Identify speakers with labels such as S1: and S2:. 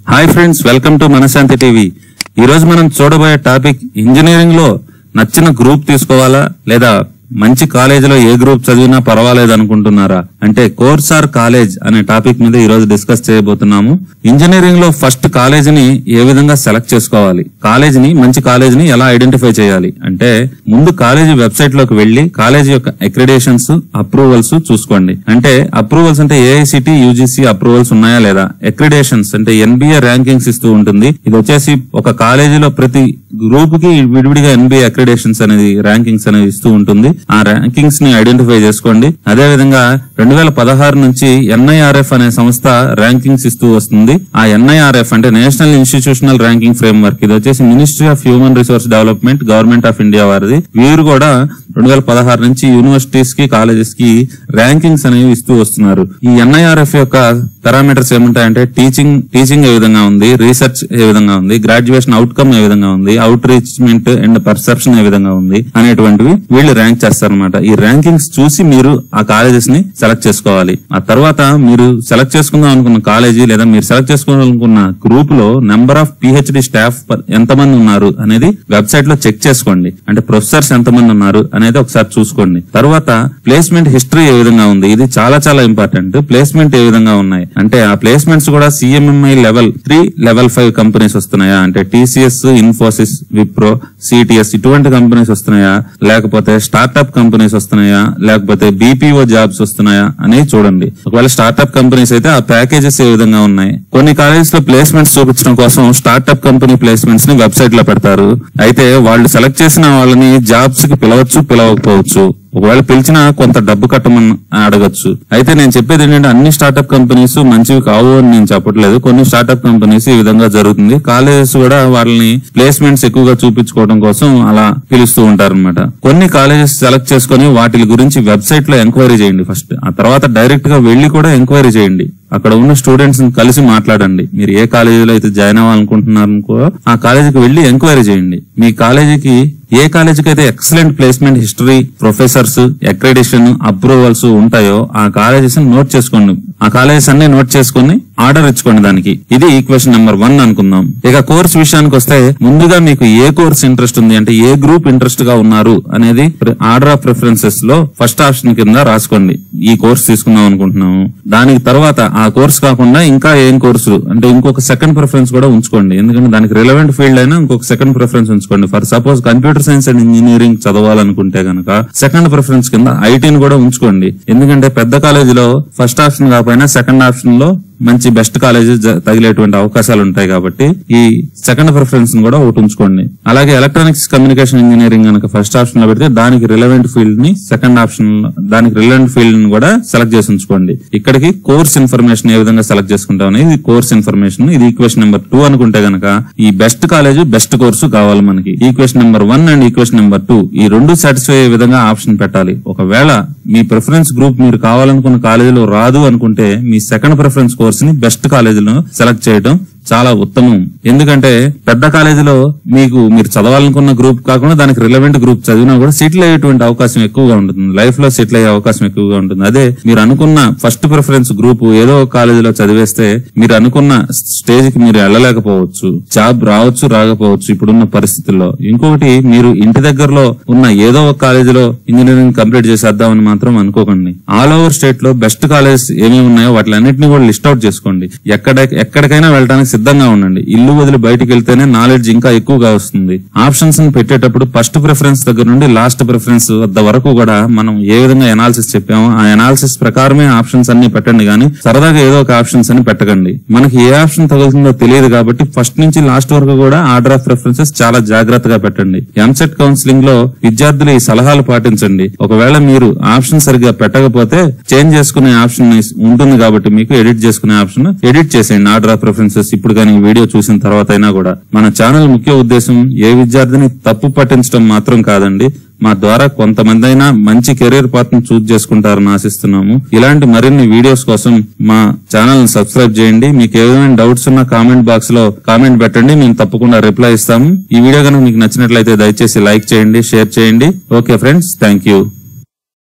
S1: hi friends welcome to Manashanti TV ఈ రోజు మనం చూడబోయే టాపిక్ ఇంజనీరింగ్ లో నచ్చిన గ్రూప్ తీసుకోవాలా లేదా మంచి కాలేజీలో ఏ గ్రూప్ చదివినా పర్వాలేదు అనుకుంటున్నారా అంటే కోర్స్ ఆర్ కాలేజ్ అనే టాపిక్ మీద ఈ రోజు డిస్కస్ చేయబోతున్నాము ఇంజనీరింగ్ లో ఫస్ట్ కాలేజీని ఏ విధంగా సెలెక్ట్ చేసుకోవాలి కాలేజీని మంచి కాలేజీని ఎలా ఐడెంటిఫై చేయాలి అంటే ముందు కాలేజీ వెబ్సైట్ లోకి వెళ్లి కాలేజీ యొక్క అక్రిడేషన్స్ అప్రూవల్స్ చూసుకోండి అంటే అప్రూవల్స్ అంటే ఏఐసిటి యూజీసీ అప్రూవల్స్ ఉన్నాయా లేదా అక్రిడేషన్స్ అంటే ఎన్బిఏ ర్యాంకింగ్స్ ఇస్తూ ఉంటుంది ఇది వచ్చేసి ఒక కాలేజీలో ప్రతి గ్రూప్ కి విడివిడిగా ఎన్బిఏ అక్రిడేషన్స్ అనేది ర్యాంకింగ్స్ అనేవి ఇస్తూ ఉంటుంది ఆ ర్యాంకింగ్స్ ని ఐడెంటిఫై చేసుకోండి అదే విధంగా రెండు వేల పదహారు నుంచి ఎన్ఐఆర్ఎఫ్ అనే సంస్థ ర్యాంకింగ్స్ ఇస్తూ వస్తుంది ఆ ఎన్ఐఆర్ఎఫ్ అంటే national institutional ranking frame work ఇది వచ్చేసి ministry of human resource development government of India వారిది వీరు కూడా రెండు వేల పదహారు నుంచి యూనివర్సిటీస్ కి కాలేజెస్ కి ర్యాంకింగ్స్ అనేవి ఇస్తూ వస్తున్నారు ఈ ఎన్ఐఆర్ఎఫ్ యొక్క పారామీటర్స్ ఏముంటాయంటే టీచింగ్ టీచింగ్ ఏ విధంగా ఉంది రీసెర్చ్ ఏ విధంగా ఉంది గ్రాడ్యుయేషన్ అవుట్కమ్ ఏ విధంగా ఉంది అవుట్ రీచ్మెంట్ అండ్ పర్సెప్షన్ ఏ విధంగా ఉంది అనేటువంటివి వీళ్ళు ర్యాంక్ చేస్తారనమాట ఈ ర్యాంకింగ్స్ చూసి మీరు ఆ కాలేజెస్ ని సెలెక్ట్ చేసుకోవాలి ఆ తర్వాత మీరు సెలెక్ట్ చేసుకుందాం అనుకున్న కాలేజీ లేదా మీరు సెలెక్ట్ చేసుకోవాలనుకున్న గ్రూప్ లో నెంబర్ ఆఫ్ పిహెచ్డి స్టాఫ్ ఎంతమంది ఉన్నారు అనేది వెబ్సైట్ లో చెక్ చేసుకోండి అంటే ప్రొఫెసర్స్ ఎంతమంది ఉన్నారు అనేది ఒకసారి చూసుకోండి తర్వాత ప్లేస్మెంట్ హిస్టరీ ఏ విధంగా ఉంది ఇది చాలా చాలా ఇంపార్టెంట్ ప్లేస్మెంట్ ఏ విధంగా ఉన్నాయి అంటే ఆ ప్లేస్మెంట్స్ కూడా CMMI level three level five companies వస్తున్నాయా అంటే టీసీఎస్ ఇన్ఫోసిస్ విప్రో సిటిఎస్ ఇటువంటి కంపెనీస్ వస్తున్నాయా లేకపోతే స్టార్ట్అప్ కంపెనీస్ వస్తున్నాయా లేకపోతే బీపీఓ జాబ్స్ వస్తున్నాయా అనేది చూడండి ఒకవేళ స్టార్ట్అప్ కంపెనీస్ అయితే ఆ ప్యాకేజెస్ ఏ విధంగా ఉన్నాయి కొన్ని కాలేజెస్ లో ప్లేస్మెంట్స్ చూపించడం కోసం స్టార్ట్అప్ కంపెనీ ప్లేస్మెంట్స్ ని వెబ్సైట్ లో పెడతారు అయితే వాళ్ళు సెలెక్ట్ చేసిన వాళ్ళని జాబ్స్ కి పిలవచ్చు పిలవకపోవచ్చు ఒకవేళ పిలిచినా కొంత డబ్బు కట్టమని అడగచ్చు అయితే నేను చెప్పేది ఏంటంటే అన్ని స్టార్ట్అప్ కంపెనీస్ మంచివి కావు అని నేను చెప్పట్లేదు కొన్ని స్టార్ట్అప్ కంపెనీస్ ఈ విధంగా జరుగుతుంది కాలేజెస్ కూడా వాళ్ళని ప్లేస్మెంట్స్ ఎక్కువగా చూపించుకోవడం కోసం అలా పిలుస్తూ ఉంటారన్నమాట కొన్ని కాలేజెస్ సెలెక్ట్ చేసుకుని వాటి గురించి వెబ్సైట్ లో ఎంక్వైరీ చేయండి ఫస్ట్ ఆ తర్వాత డైరెక్ట్ గా వెళ్లి కూడా ఎంక్వైరీ చేయండి అక్కడ ఉన్న స్టూడెంట్స్ ని కలిసి మాట్లాడండి మీరు ఏ కాలేజీలో అయితే జాయిన్ అవ్వాలనుకుంటున్నారనుకో ఆ కాలేజీకి వెళ్లి ఎంక్వైరీ చేయండి మీ కాలేజీకి ఏ కాలేజీకి అయితే excellent placement history professors accreditation approvals ఉంటాయో ఆ కాలేజెస్ నోట్ చేసుకోండి ఆ కాలేజెస్ అన్ని నోట్ చేసుకుని ఆర్డర్ ఇచ్చుకోండి దానికి ఇది ఈక్వేషన్ నెంబర్ వన్ అనుకుందాం ఇక కోర్స్ విషయానికి వస్తే ముందుగా మీకు ఏ కోర్స్ ఇంట్రెస్ట్ ఉంది అంటే ఏ గ్రూప్ ఇంట్రెస్ట్ గా ఉన్నారు అనేది ఆర్డర్ ఆఫ్ ప్రిఫరెన్సెస్ లో ఫస్ట్ ఆప్షన్ కింద రాసుకోండి ఈ కోర్స్ తీసుకుందాం అనుకుంటున్నాము దానికి తర్వాత ఆ కోర్స్ కాకుండా ఇంకా ఏం కోర్సులు అంటే ఇంకొక సెకండ్ ప్రిఫరెన్స్ కూడా ఉంచుకోండి ఎందుకంటే దానికి రిలవెంట్ ఫీల్డ్ అయినా ఇంకొక సెకండ్ ప్రిఫరెన్స్ ఉంచుకోండి for suppose computer science and engineering చదవాలనుకుంటే గనక సెకండ్ ప్రిఫరెన్స్ కింద ఐటీని కూడా ఉంచుకోండి ఎందుకంటే పెద్ద కాలేజీలో ఫస్ట్ ఆప్షన్ కాకపోయినా సెకండ్ ఆప్షన్ లో మంచి బెస్ట్ కాలేజ్ తగిలేటువంటి అవకాశాలు ఉంటాయి కాబట్టి ఈ సెకండ్ ప్రిఫరెన్స్ కూడా ఒకటి ఉంచుకోండి అలాగే ఎలక్ట్రానిక్స్ కమ్యూనికేషన్ ఇంజనీరింగ్ కనుక ఫస్ట్ ఆప్షన్ లో పెడితే దానికి రిలవెంట్ ఫీల్డ్ ని సెకండ్ ఆప్షన్ దానికి రిలవెంట్ ఫీల్డ్ ని కూడా సెలెక్ట్ చేసి ఉంచుకోండి ఇక్కడికి కోర్స్ ఇన్ఫర్మేషన్ ఏ విధంగా సెలెక్ట్ చేసుకుంటాం ఇది కోర్స్ ఇన్ఫర్మేషన్ ఇది ఈక్వేషన్ నెంబర్ టూ అనుకుంటే గనక ఈ బెస్ట్ కాలేజ్ బెస్ట్ కోర్సు కావాలి మనకి equation number one and equation number two ఈ రెండు సాటిస్ఫై అయ్యే విధంగా ఆప్షన్ పెట్టాలి ఒకవేళ మీ ప్రిఫరెన్స్ గ్రూప్ మీరు కావాలనుకున్న కాలేజీలో రాదు అనుకుంటే మీ సెకండ్ ప్రిఫరెన్స్ కోర్స్ ని బెస్ట్ కాలేజీలో సెలెక్ట్ చేయడం చాలా ఉత్తమం ఎందుకంటే పెద్ద కాలేజీలో మీకు మీరు చదవాలనుకున్న గ్రూప్ కాకుండా దానికి రిలవెంట్ గ్రూప్ చదివినా కూడా సెటిల్ అయ్యేటువంటి అవకాశం ఎక్కువగా ఉంటుంది లైఫ్ లో సెటిల్ అయ్యే అవకాశం ఎక్కువగా ఉంటుంది అదే మీరు అనుకున్న ఫస్ట్ ప్రిఫరెన్స్ గ్రూప్ ఏదో ఒక కాలేజీలో చదివేస్తే మీరు అనుకున్న స్టేజ్ కి మీరు వెళ్ళలేకపోవచ్చు జాబ్ రావచ్చు రాకపోవచ్చు ఇప్పుడున్న పరిస్థితుల్లో ఇంకొకటి మీరు ఇంటి దగ్గరలో ఉన్న ఏదో ఒక కాలేజీలో ఇంజనీరింగ్ కంప్లీట్ చేసేద్దామని మాత్రం అనుకోకండి ఆల్ ఓవర్ స్టేట్ లో బెస్ట్ కాలేజెస్ ఏమేమి ఉన్నాయో వాటిలన్నింటినీ కూడా లిస్ట్ అవుట్ చేసుకోండి ఎక్కడ ఎక్కడికైనా వెళ్ళడానికి సిద్ధంగా ఉండండి ఇల్లు వదిలి బయటికి వెళ్తేనే నాలెడ్జ్ ఇంకా ఎక్కువగా వస్తుంది ఆప్షన్స్ ని పెట్టేటప్పుడు ఫస్ట్ ప్రిఫరెన్స్ దగ్గర నుండి లాస్ట్ ప్రిఫరెన్స్ వద్ద వరకు కూడా మనం ఏ విధంగా ఎనాలిసిస్ చెప్పామో ఆ ఎనాలిసిస్ ప్రకారమే ఆప్షన్స్ అన్ని పెట్టండి కానీ సరదాగా ఏదో ఒక ఆప్షన్స్ అని పెట్టకండి మనకి ఏ ఆప్షన్ తగులుతుందో తెలియదు కాబట్టి ఫస్ట్ నుంచి లాస్ట్ వరకు కూడా ఆర్డర్ ఆఫ్ ప్రిఫరెన్సెస్ చాలా జాగ్రత్తగా పెట్టండి ఎంసెట్ కౌన్సిలింగ్ లో విద్యార్థులు ఈ సలహాలు పాటించండి ఒకవేళ మీరు ఆప్షన్ సరిగ్గా పెట్టకపోతే చేంజ్ చేసుకునే ఆప్షన్ ఉంటుంది కాబట్టి మీకు ఎడిట్ చేసుకునే ఆప్షన్ ఎడిట్ చేసేయండి ఆర్డర్ ఆఫ్ ప్రిఫరెన్సెస్ ఇప్పుడు కానీ ఈ వీడియో చూసిన తర్వాత అయినా కూడా మన ఛానల్ ముఖ్య ఉద్దేశం ఏ విద్యార్థిని తప్పు పట్టించడం మాత్రం కాదండి మా ద్వారా కొంతమంది అయినా మంచి కెరీర్ పాత్ ను చూజ్ చేసుకుంటారని ఆశిస్తున్నాము ఇలాంటి మరిన్ని వీడియోస్ కోసం మా ఛానల్ ని సబ్స్క్రైబ్ చేయండి మీకు ఏమైనా డౌట్స్ ఉన్నా కామెంట్ బాక్స్ లో కామెంట్ పెట్టండి మేము తప్పకుండా రిప్లై ఇస్తాము ఈ వీడియో కనుక మీకు నచ్చినట్లయితే దయచేసి లైక్ చేయండి షేర్ చేయండి ఓకే ఫ్రెండ్స్ థ్యాంక్ యూ